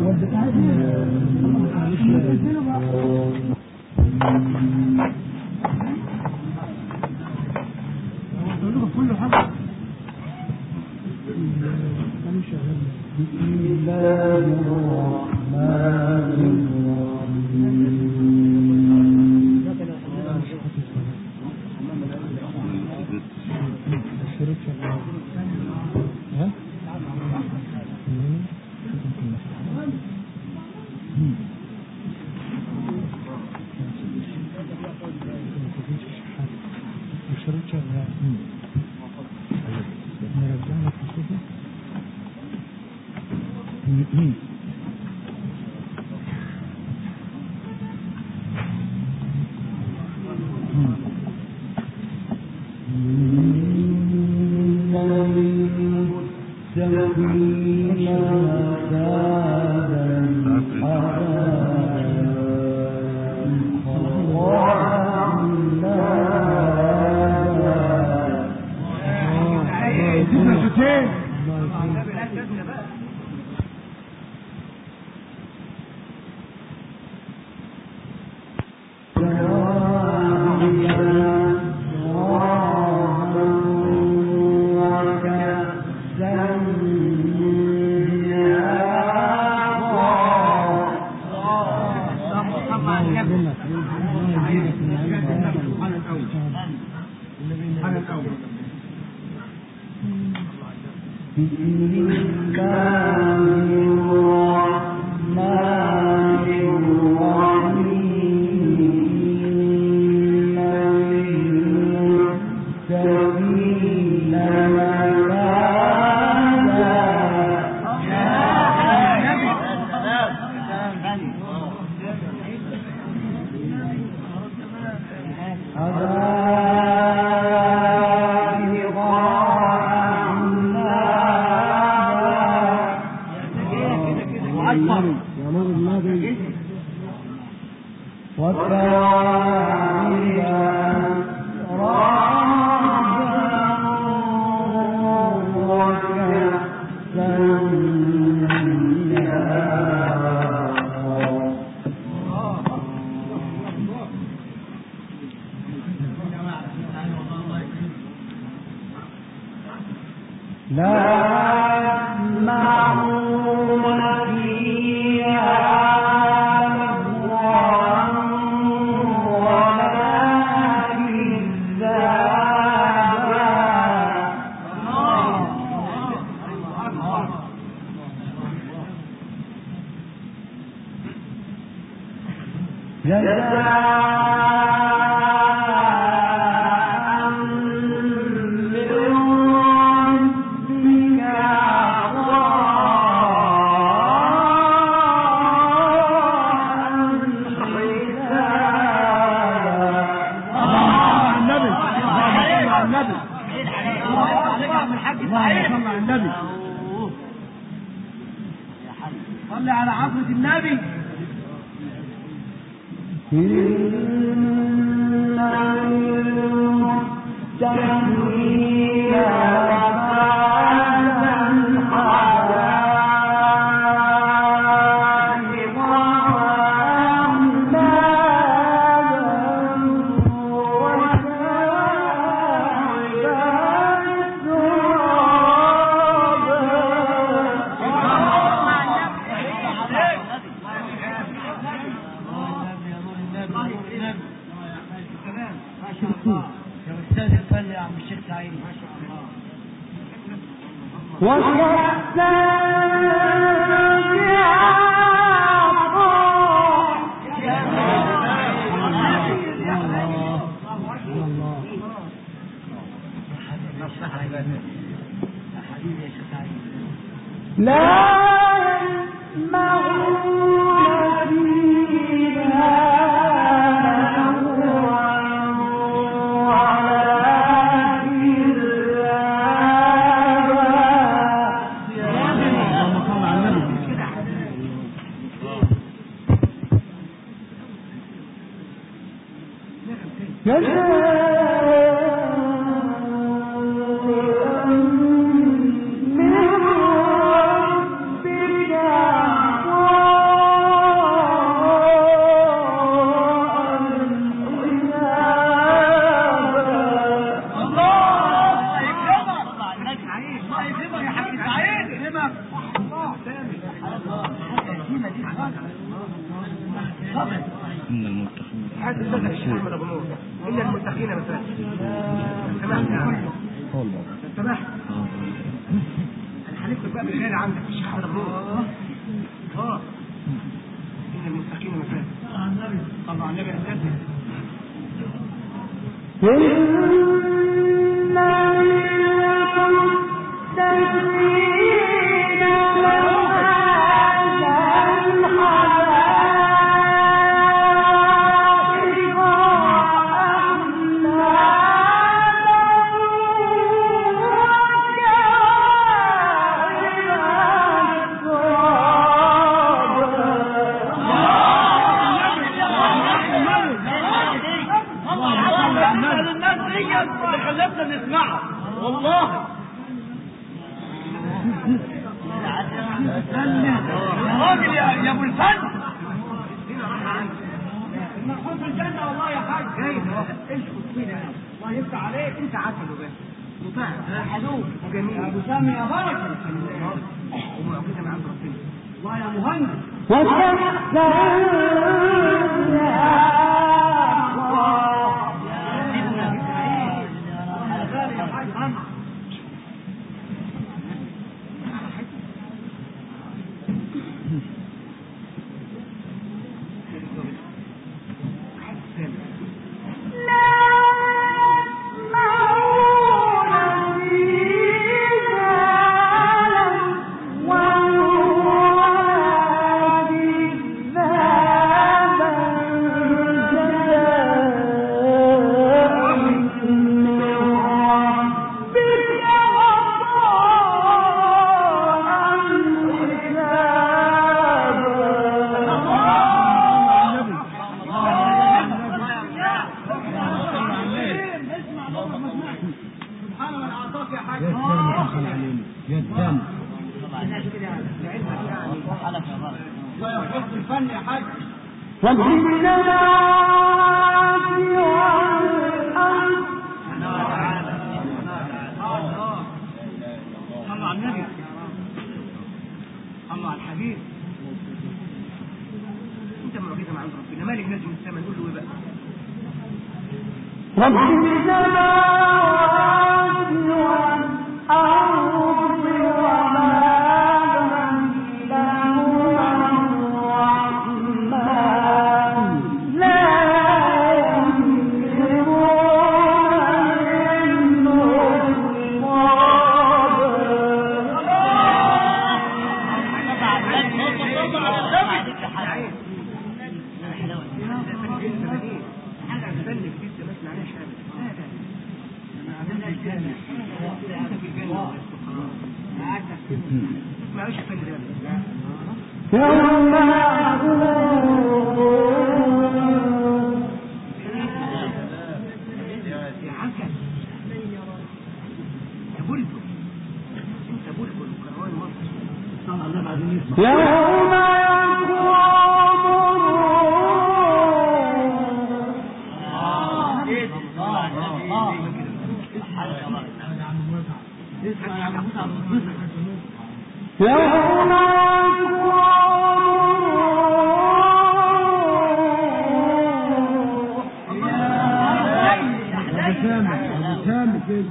كل حاجة بسم الله الرحمن من ربك إن المتقين حاسس بدك الشيخ احمد ابو نور ان المتقين مفاتيح سمحت يا عم هو الموضوع سمحت آه. انا هنكتب بقى بالغير عندك الشيخ احمد ابو نور اه ان المتقين مفاتيح طبعا النبي هتكتب الناس دي اللي خلتنا نسمعها والله يا راجل يا يا ابو الفن المرحوم في الجنه والله يا حاج جاي اسكت فينا الله يفتح عليك انت عسل وبس مطاع حلوف وجميل ابو سامي يا بركه ومعجزه من عند ربنا الله يا مهندس سبحان من اعطاك يا حاج يا سلام دخل علينا يا سلام ويحب الفن يا حاج صلوا على النبي صلوا على الحبيب انت معجزه من عند ربنا مالك نازل من السماء نقول له ايه بقى حاجه فن جديد ما سمعناش ابدا ابدا انا عملنا الجنه انت في الجنه ما تسمعوش الفن ده لا يا عسل يا بلبل انت بلبل وكروان مصر ابو سامي ابو سامي كده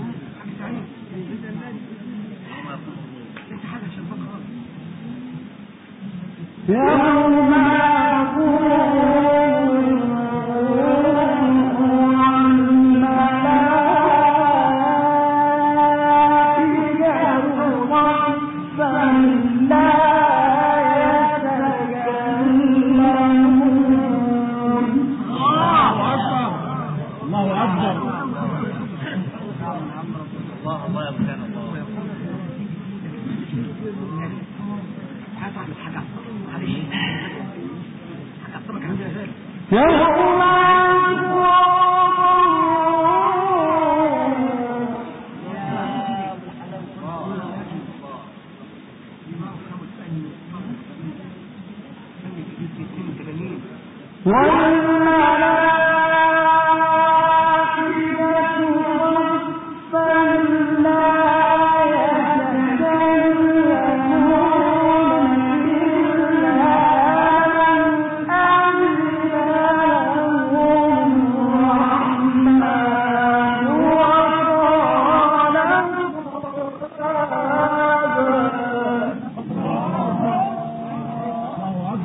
انت حاجه شباب خالص الله اكبر الله الله يا مكان الله عايز اعمل حاجه أكتر. معلش حاجه اكتر عندنا ذلك والملائكة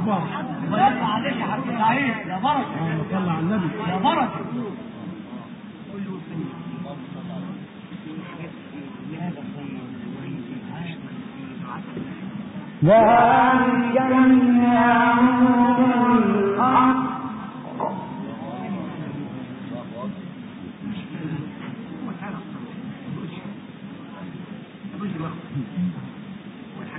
اكبر الله يرضى عليك يا حاج سعيد يا بركه اللهم صل على النبي يا بركه كله سنة في حاجات في هذا الطيب وفي عشق في عسل ذلك اليوم الحق هو تعالى يقولش يقولش الوقت والحاجة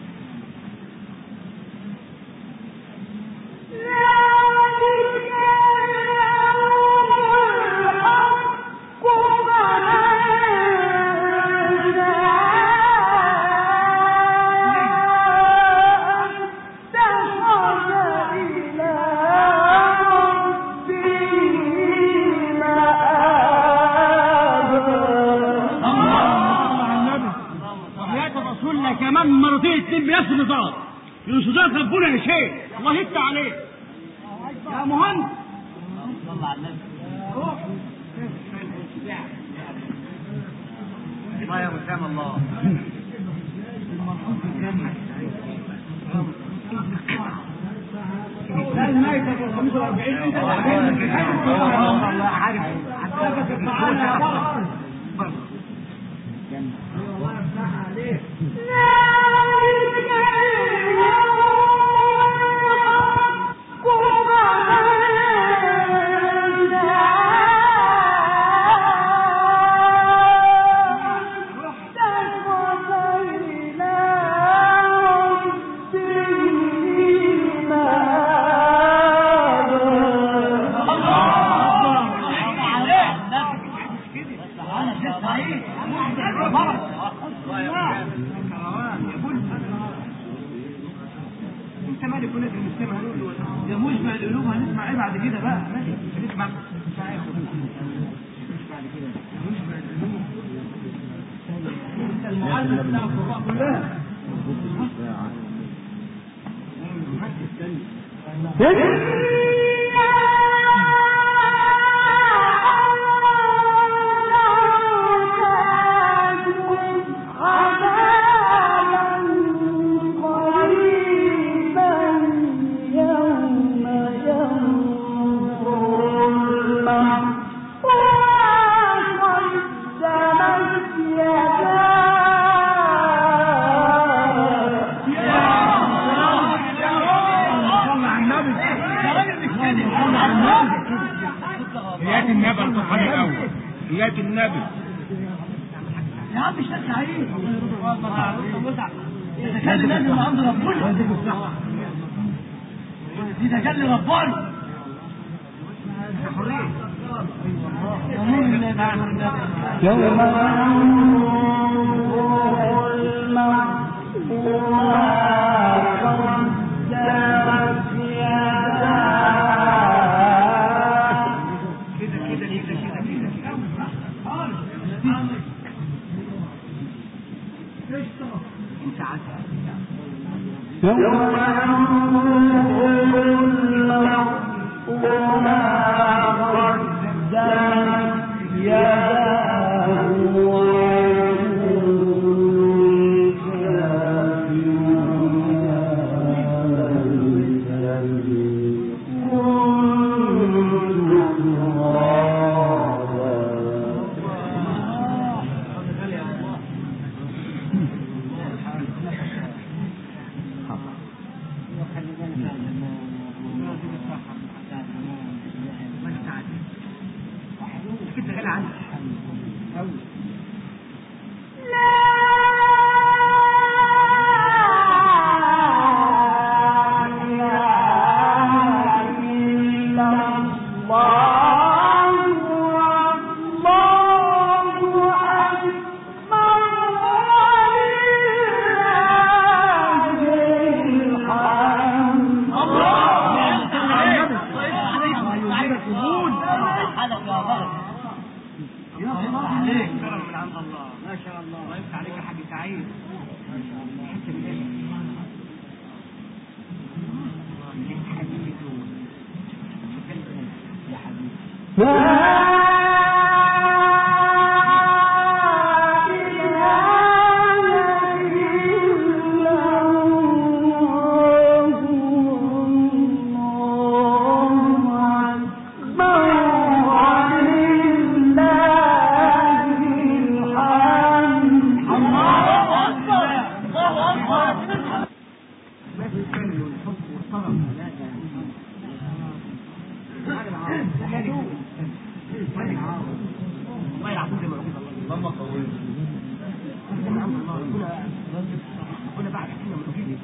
اللهم صل على النبي وحياة الرسول لك كمان مرتين اتنين بنفس النظام ينصدق ربنا يا شيخ الله يفتح عليك يا مهندس صلى على النبي الله يا وسام الله لا الميتة في ال 45 الله عارف الله يا وسام كروان يا بل انت مالك ولاد المسلم هنقول له ده مجمع العلوم هنسمع ايه بعد كده بقى ماشي هنسمع تعالى مش بعد كده نسمع العلوم انت المعلم بتاع القراء كلها صل على النبي صل على النبي حياة النبي القرآن الأول حياة النبي يا عم الشيخ سعيد تجلي لازم من عند ربنا دي تجلي ربنا يمر الله تعالى النبي يوم ينظر المرء ما قدمت يداه كده كده كده كده كده انت عارف يوم ينظر المرء ما قدمت يداه ويقول كده غالي عنك عليك كرم من عند الله ما شاء الله الله يفتح عليك يا حاج سعيد ما شاء الله حتى من يا حبيبي لا إله إلا الله اللهم قوي من عند الله ربنا ربنا بعد كنا من اجيب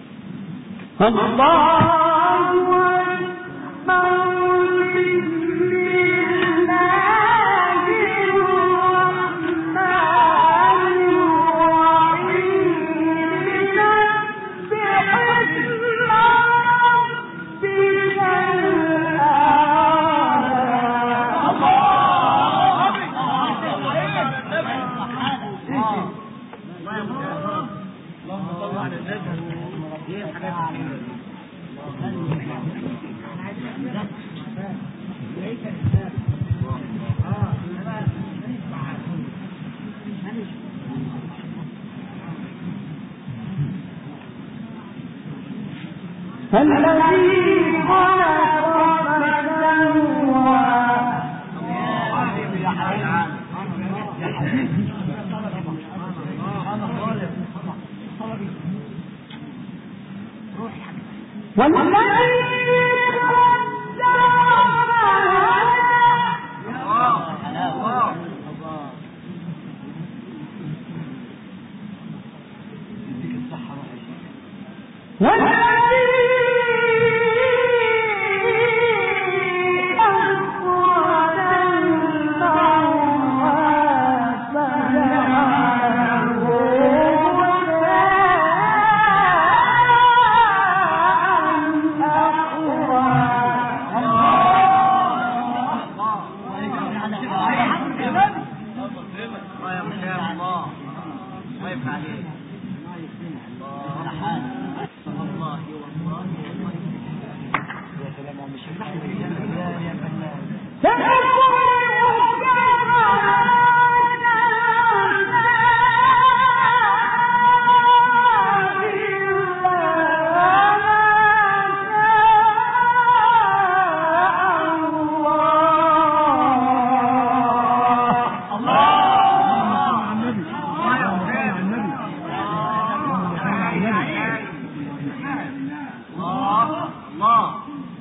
الله يا مدام اللهم صل على النبي ايه الحاجات الحلوه دي الذي خلق فسوى يا حبيبي والذي الله يا مدام الله الله يفتح عليك الله والله والله والله يا سلام يا مش يا فنان الله يا مدام الله الله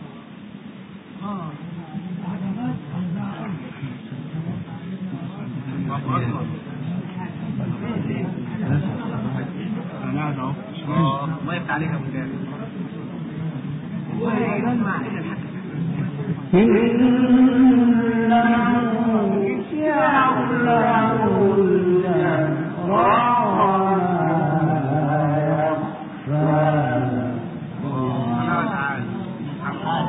الله الله يفتح عليك يا ابو جابر والله يسمع الى الحق سبحانه وتعالى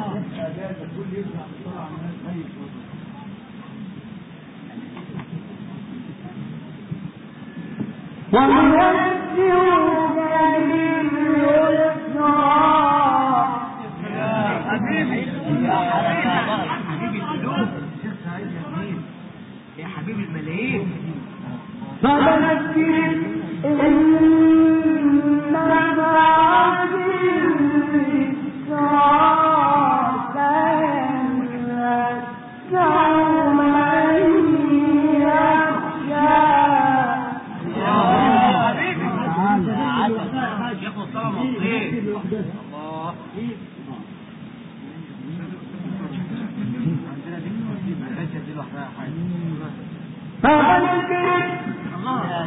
حبيبي حبيبي القلوب شيخ سعيد يا جميل يا حبيبي الملايين فذكر إنما حبيبي شيخ مصطفى مصطفى الله عندنا دي الحته دي لوحدها حاجه فذكر الله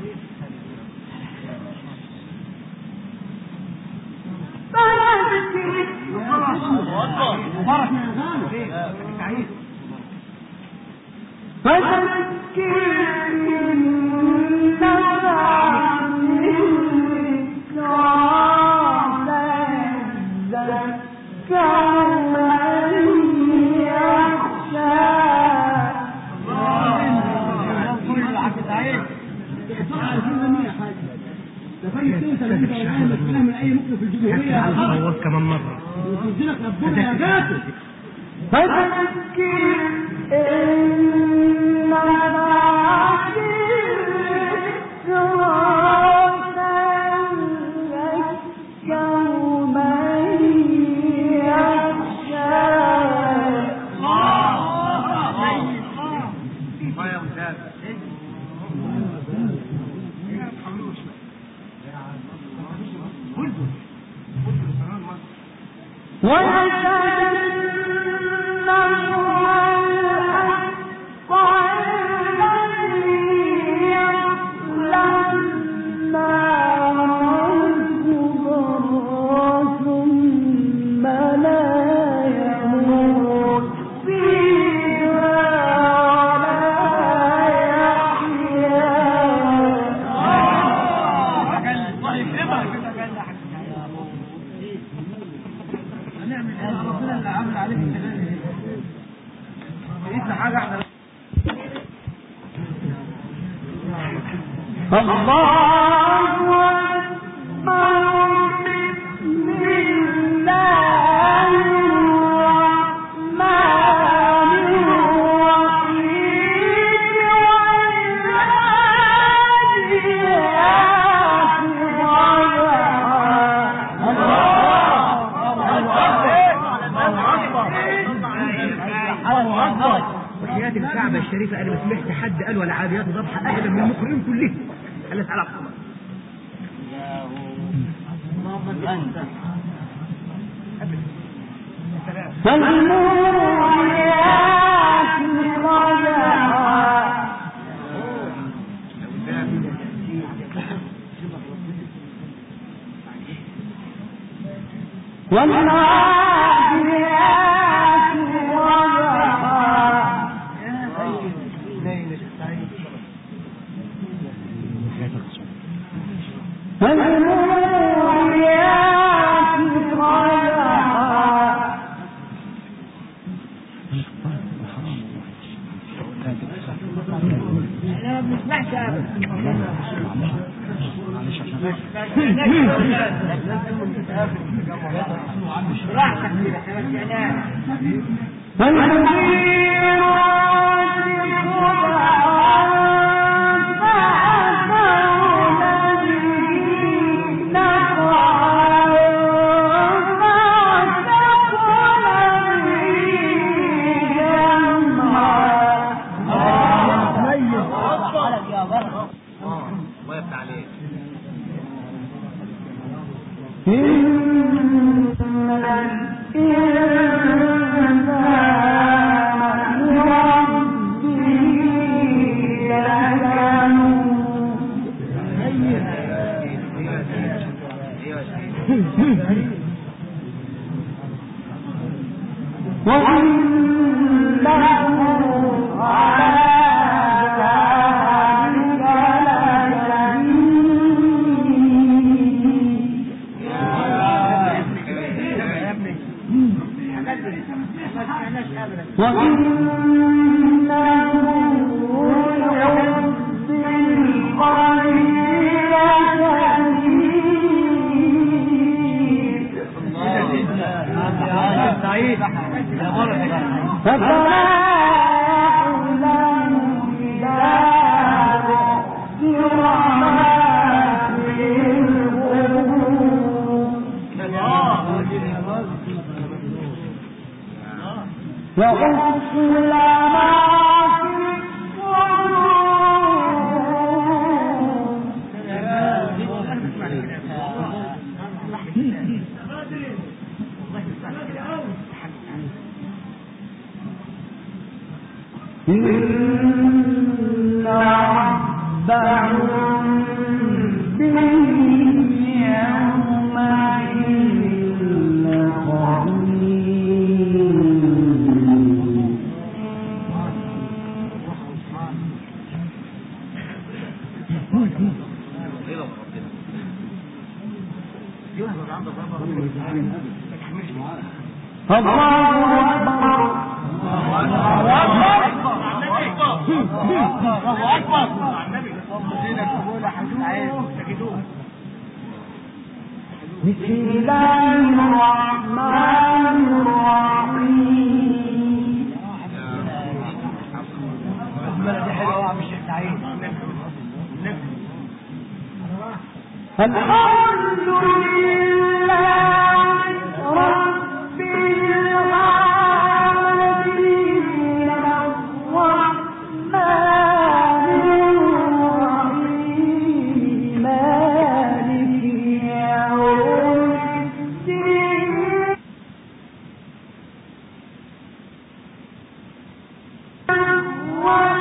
كمان مرة فذكر إنما الله يا استاذ ويتجنبها الأشقى الذي نعمل ايه ربنا اللي عامل عليك الشغال ايه حاجه احنا وحياة الكعبة الشريفة أنا ما سمعت حد قال ولا عاديات ضبحة أبدا من المقرئين كلهم خلي تعالى محمد الله يفتح عليك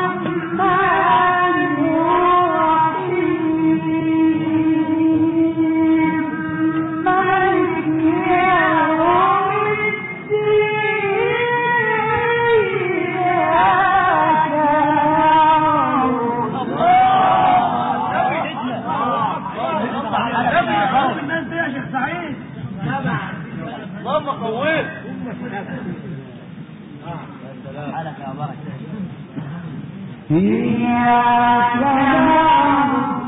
الرحمن الرحيم اللهم قويه إياك نعبد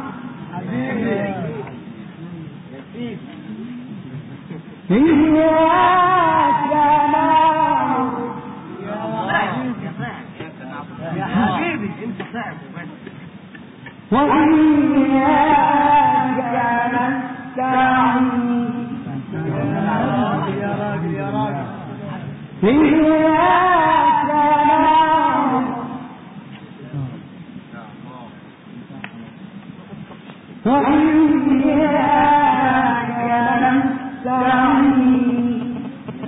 إياك نعبد يا حبيبي انت صعب بس وإياك نستعين يا راجل يا راجل إياك نعبد وإياك نستعين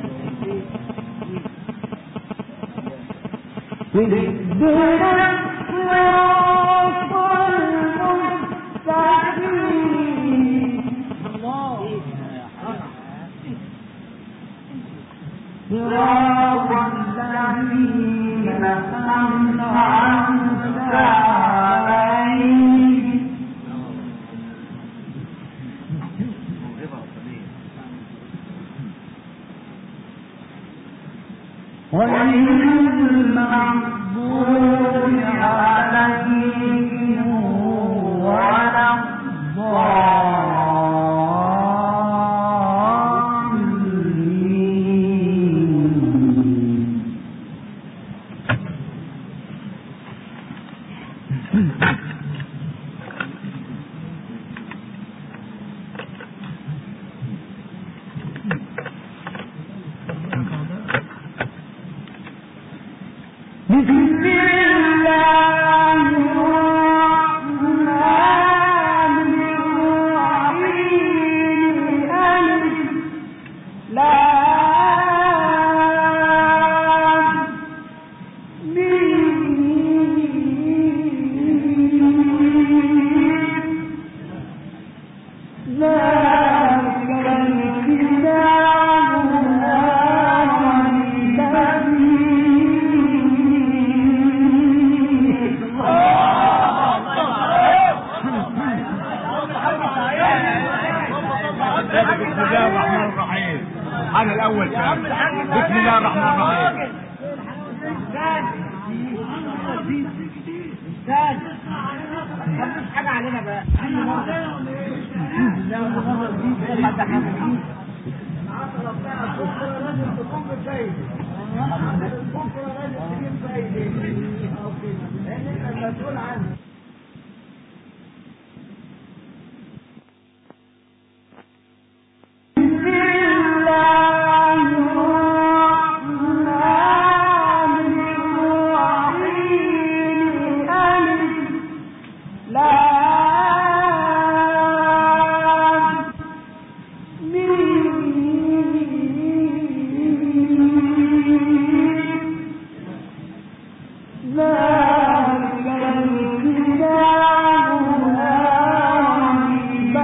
اهدنا الصراط المستقيم صراط الذين أنعمت عليهم غير المغضوب عليهم ولا الضالين بسم الله الرحمن الرحيم ألف لام ميم ذلك الكتاب لا ريب فيه بسم الله الرحمن الرحيم انا الاول كان بسم الله الرحمن الرحيم حاجة علينا بقى بسم الله الرحمن الرحيم ألف لام ميم ذلك الكتاب لا ريب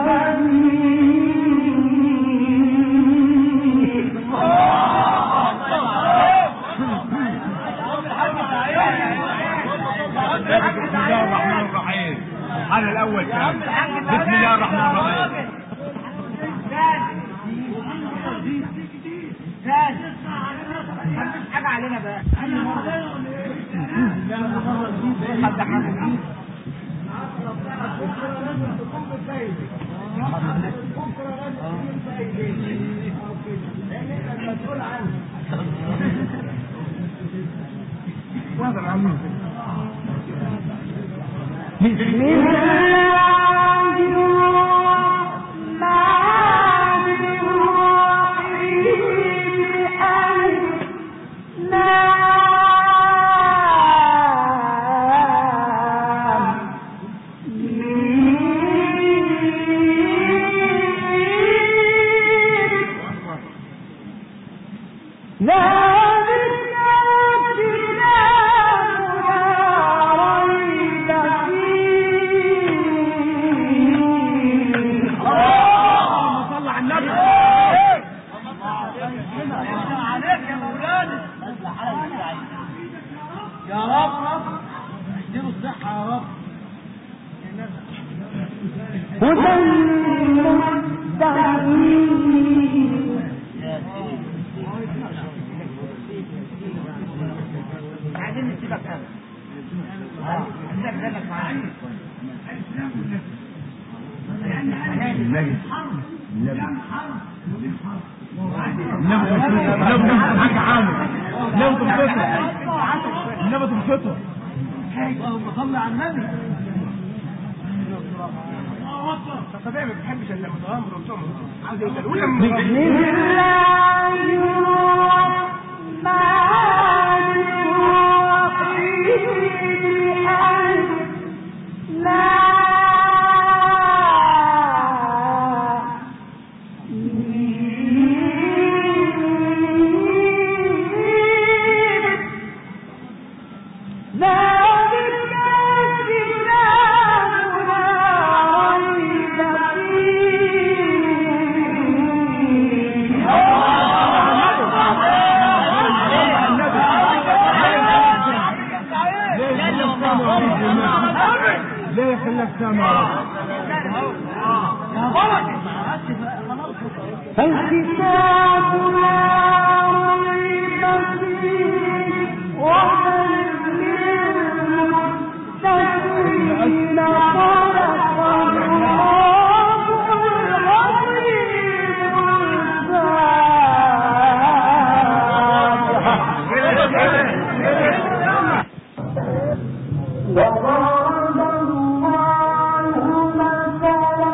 فيه بسم الله الرحمن الرحيم انا الاول كان بسم الله الرحمن الرحيم حاجة علينا بقى بسم الله الرحمن الرحيم ألف لام ميم ذلك الكتاب لا ريب فيه صل على النبي عليك يا مولانا يا رب اديله الصحة يا رب هدى للمتقين النبي النبي النبي النبي حاجة حامل النبي تبسطه النبي تبسطه اللهم صل على النبي طبيعي ما بتحبش الا متغمر وبتعمل عايز يسألوا لك بسم الله الرحمن الرحيم ألف لام ذلك الكتاب لا ريب فيه ليه خلاك سامع الكتاب لا ريب فيه وهدى للمتقين صدق الله العظيم الفاتحة وضرب الله مثلا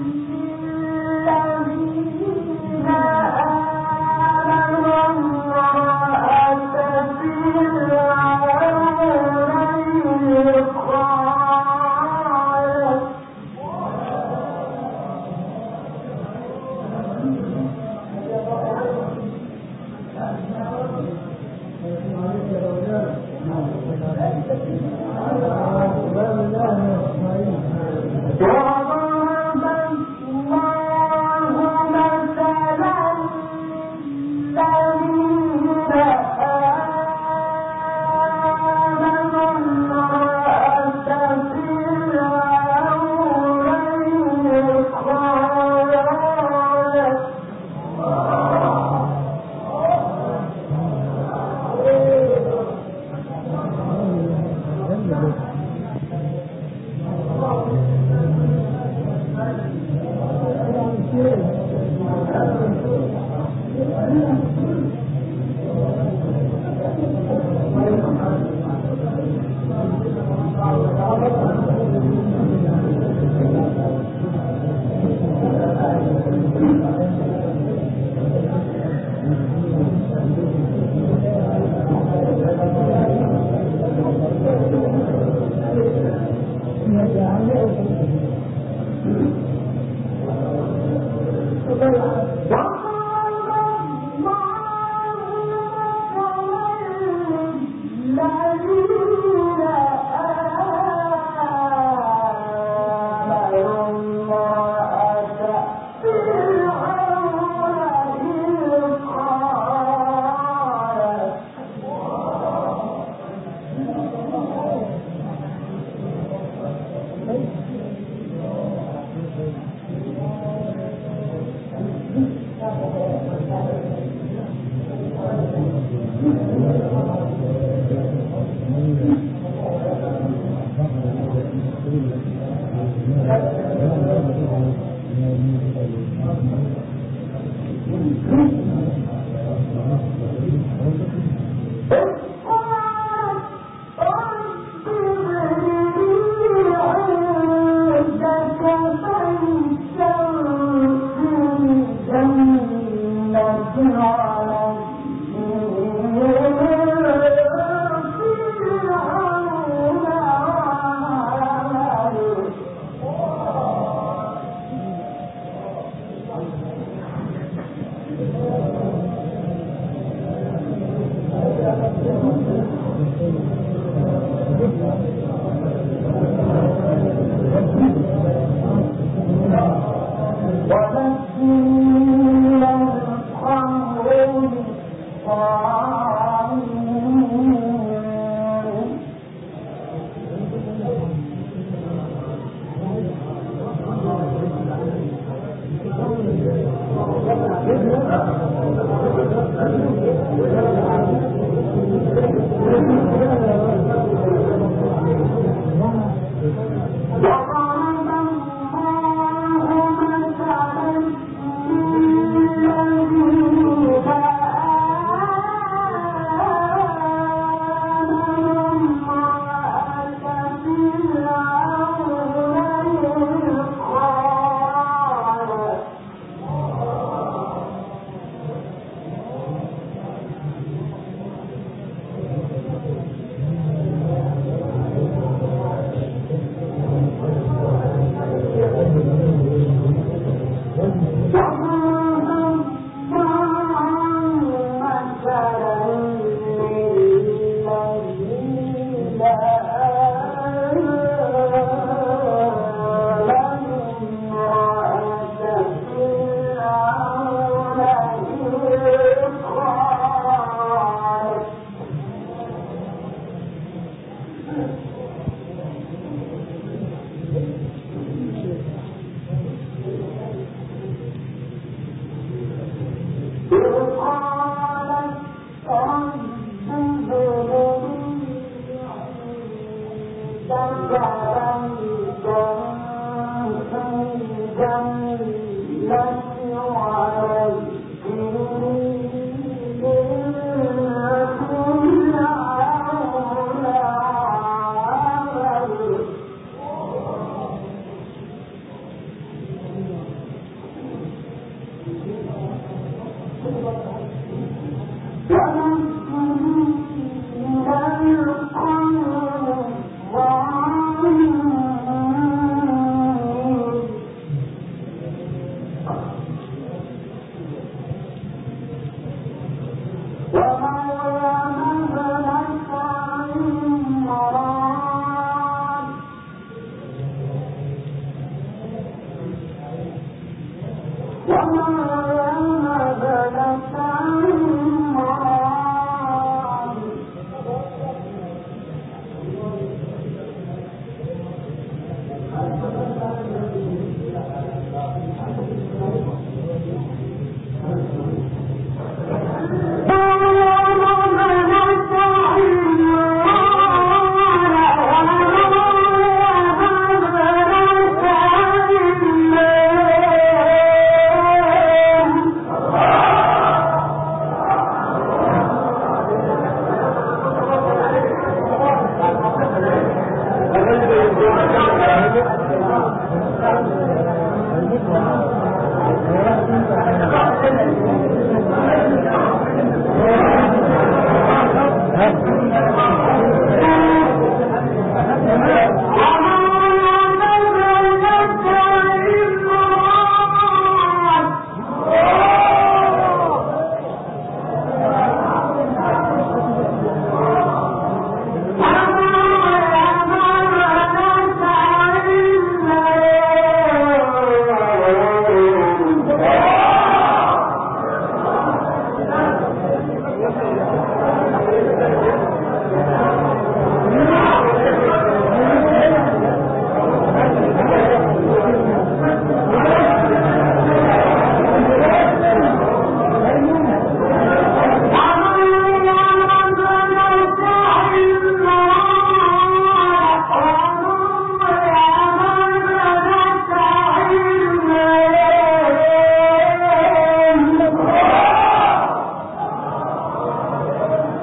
للذين آمنوا امرأة فرعون إذ قالت وضرب الله مثلا الذين آمنوا امرأة فرعون إذ قالت وضرب الله Thank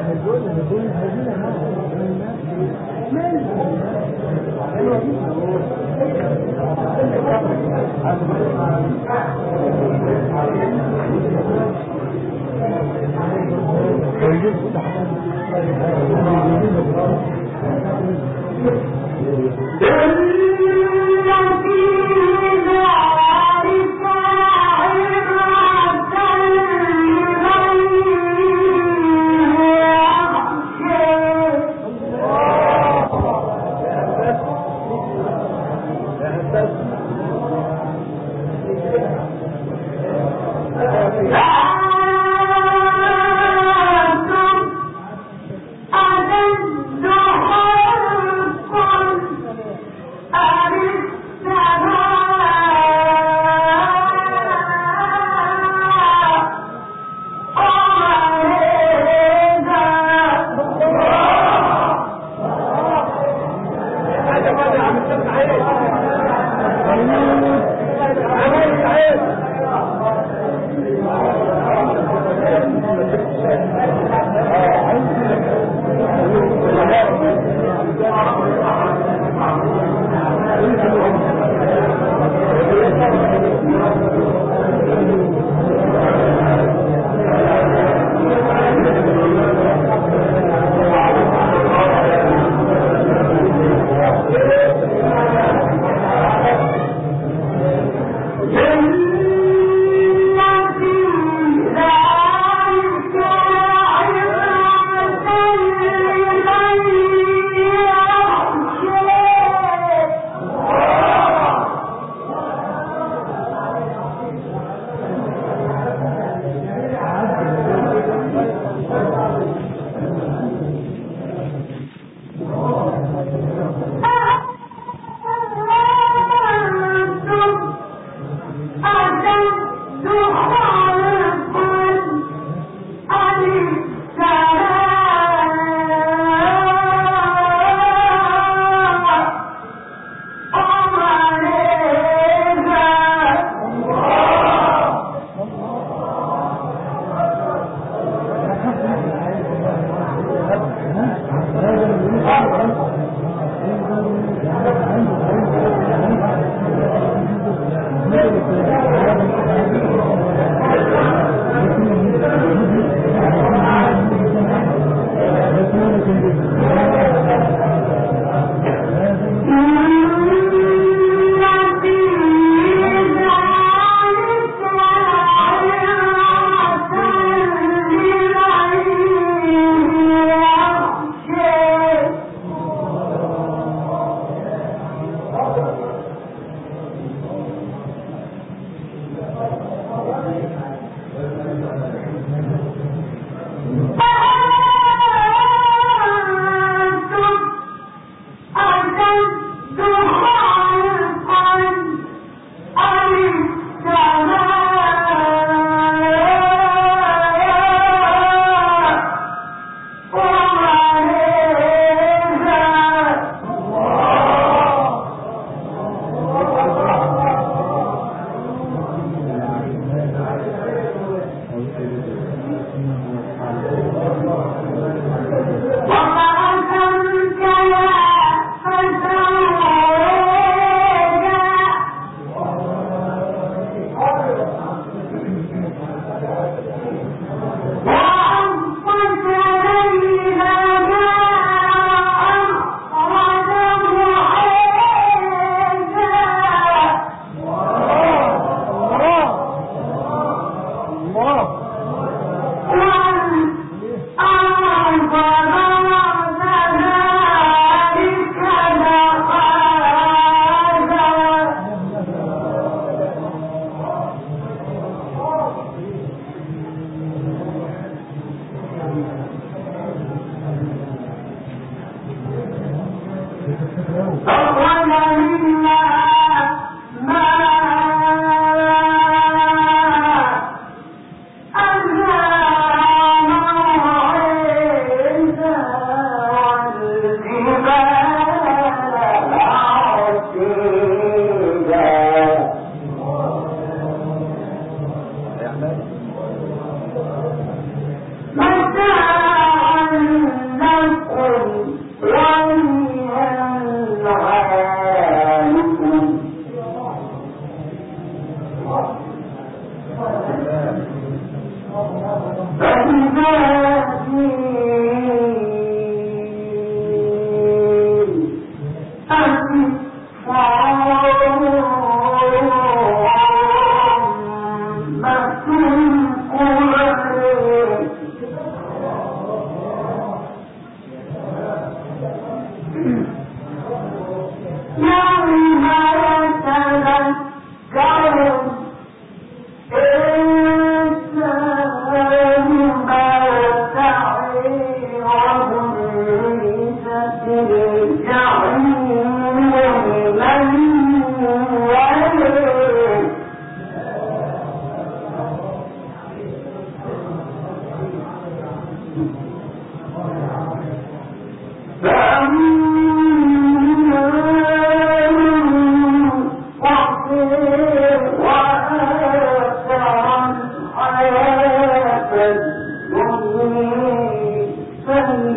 متاعا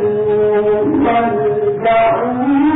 ملجأ